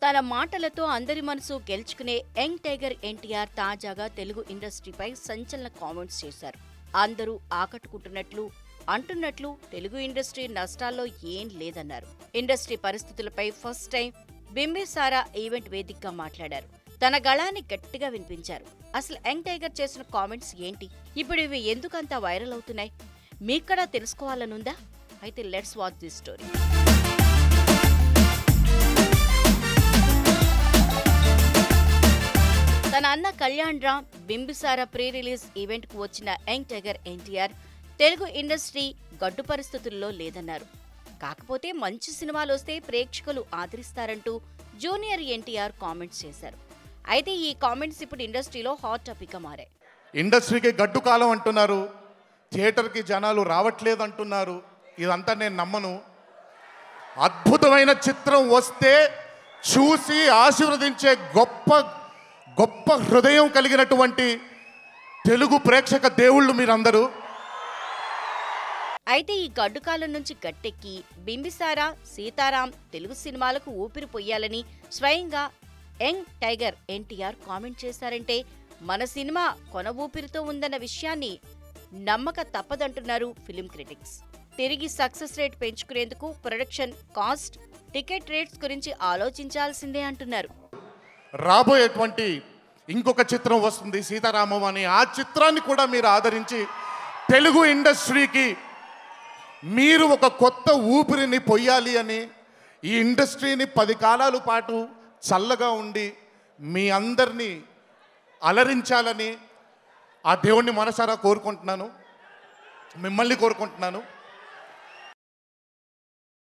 తన మాటలతో అందరి మనసు గెలుచుకునే యంగ్ టైగర్ ఎన్టీఆర్ తాజాగా తెలుగు ఇండస్ట్రీపై సంచలన కామెంట్స్ చేశారు అందరూ ఆకట్టుకుంటున్నట్లు అంటున్నట్లు తెలుగు ఇండస్ట్రీ నష్టాల్లో ఏం లేదన్నారు ఇండస్ట్రీ పరిస్థితులపై ఫస్ట్ టైం బింబిసారా ఈవెంట్ వేదికగా మాట్లాడారు తన గళాన్ని గట్టిగా వినిపించారు అసలు యంగ్ టైగర్ చేసిన కామెంట్స్ ఏంటి ఇప్పుడు ఇవి ఎందుకంత వైరల్ అవుతున్నాయి మీకడా తెలుసుకోవాలనుందా అయితే లెట్స్ వాచ్ దిస్ స్టోరీ తన అన్న Kalyan Ram Bimbisara pre release event కు వచ్చిన young tiger NTR Telugu industry గడ్డు పరిస్థితుల్లో లేదన్నారు కాకపోతే మంచి సినిమాలు వస్తే ప్రేక్షకులు ఆదరిస్తారంటూ జూనియర్ ఎన్టీఆర్ కామెంట్స్ చేశారు అయితే ఈ కామెంట్స్ ఇప్పుడు ఇండస్ట్రీలో హాట్ టాపిక్ గా మారాయి ఇండస్ట్రీకి గడ్డు కాలం అంటున్నారు థియేటర్కి జనాలు రావట్లేదు అంటున్నారు ఇదంతా నేను నమ్మను అద్భుతమైన చిత్రం వస్తే చూసి ఆశీర్వదించే గొప్ప గొప్ప హృదయం కలిగినటువంటి తెలుగు ప్రేక్షక దేవుళ్ళు మీరందరూ అయితే ఈ గడ్డుకాలం నుంచి గట్టెక్కి బింబిసారా సీతారాం తెలుగు సినిమాలకు ఊపిరి పొయ్యాలని స్వయంగా యంగ్ టైగర్ ఎన్టీఆర్ కామెంట్ చేశారంటే మన సినిమా కొన ఊపిరితో ఉందన్న విషయాన్ని నమ్మక తప్పదంటున్నారు ఫిలిం క్రిటిక్స్ తిరిగి సక్సెస్ రేట్ పెంచుకునేందుకు ప్రొడక్షన్ కాస్ట్ టికెట్ రేట్స్ గురించి ఆలోచించాల్సిందే అంటున్నారు రాబోయేటువంటి ఇంకొక చిత్రం వస్తుంది సీతారామం అని ఆ చిత్రాన్ని కూడా మీరు ఆదరించి తెలుగు ఇండస్ట్రీకి మీరు ఒక కొత్త ఊపిరిని పొయ్యాలి అని ఈ ఇండస్ట్రీని పది కాలాల పాటు చల్లగా ఉండి మీ అందరినీ అలరించాలని ఆ దేవుణ్ణి మనసారా కోరుకుంటున్నాను మిమ్మల్ని కోరుకుంటున్నాను